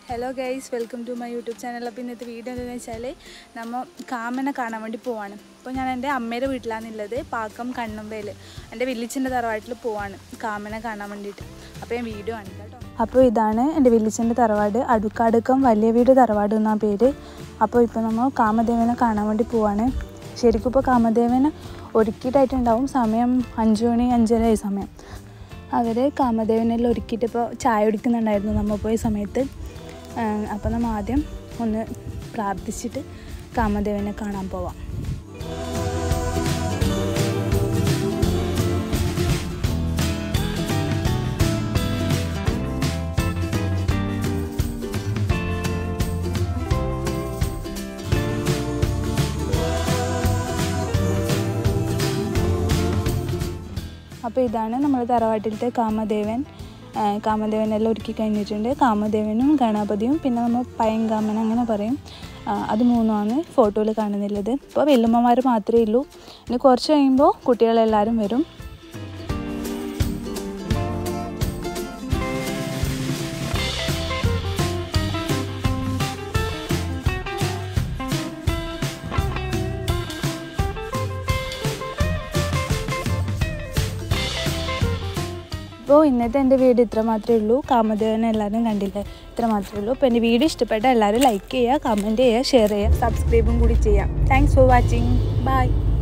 hello guys welcome to my YouTube channel അപ്പോൾ ഇന്നത്തെ video എന്താണെന്ന് വെച്ചാൽ നമ്മൾ കാമനെ കാണാൻ വേണ്ടി പോവാണ് അപ്പോൾ ഞാൻ എൻ്റെ അമ്മയുടെ വീട്ടിലാണുള്ളത് പാക്കം കണ്ണമ്പയിൽ എൻ്റെ വില്ലിച്ചൻ്റെ തറവാട്ടിൽ പോവാണ് കാമനെ കാണാൻ വേണ്ടിയിട്ട് അപ്പോൾ ഞാൻ വീഡിയോ ആണ് കേട്ടോ അപ്പോൾ ഇതാണ് എൻ്റെ വില്ലിച്ചൻ്റെ തറവാട് അടുക്കടുക്കം വലിയ വീട് തറവാട് എന്നാ പേര് അപ്പോൾ ഇപ്പോൾ നമ്മൾ കാമദേവനെ കാണാൻ വേണ്ടി പോവാണ് ശരിക്കും ഇപ്പോൾ കാമദേവനെ ഒരുക്കിയിട്ടായിട്ടുണ്ടാവും സമയം അഞ്ച് മണി അഞ്ചര സമയം അവർ കാമദേവനെല്ലാം ഒരുക്കിയിട്ട് ഇപ്പോൾ ചായ കുടിക്കുന്നുണ്ടായിരുന്നു നമ്മൾ പോയ സമയത്ത് അപ്പോൾ നമ്മൾ ആദ്യം ഒന്ന് പ്രാർത്ഥിച്ചിട്ട് കാമദേവനെ കാണാൻ പോവാം അപ്പോൾ ഇതാണ് നമ്മുടെ തറവാട്ടിലത്തെ കാമദേവൻ ആ, കാമദേവനെല്ലാം ഒരുക്കി കഴിഞ്ഞിട്ടുണ്ട് കാമദേവനും ഗണപതിയും പിന്നെ നമ്മൾ പയങ്കാമൻ അങ്ങനെ പറയും ആ, അത് മൂന്നുമാണ് ഫോട്ടോയിൽ കാണുന്നുള്ളത് ഇപ്പോൾ വല്യമ്മമാർ മാത്രമേ ഉള്ളൂ ഇനി കുറച്ച് കഴിയുമ്പോൾ കുട്ടികളെല്ലാവരും വരും അപ്പോൾ ഇന്നത്തെ എൻ്റെ വീഡിയോ ഇത്ര മാത്രമേ ഉള്ളൂ കാമദേവനെ എല്ലാവരും കണ്ടില്ലേ ഇത്ര മാത്രമേ ഉള്ളൂ അപ്പോൾ എൻ്റെ വീഡിയോ ഇഷ്ടപ്പെട്ട എല്ലാവരും ലൈക്ക് ചെയ്യുക കമൻറ്റ് ചെയ്യുക ഷെയർ ചെയ്യുക സബ്സ്ക്രൈബും കൂടി ചെയ്യാം താങ്ക്സ് ഫോർ വാച്ചിങ് ബൈ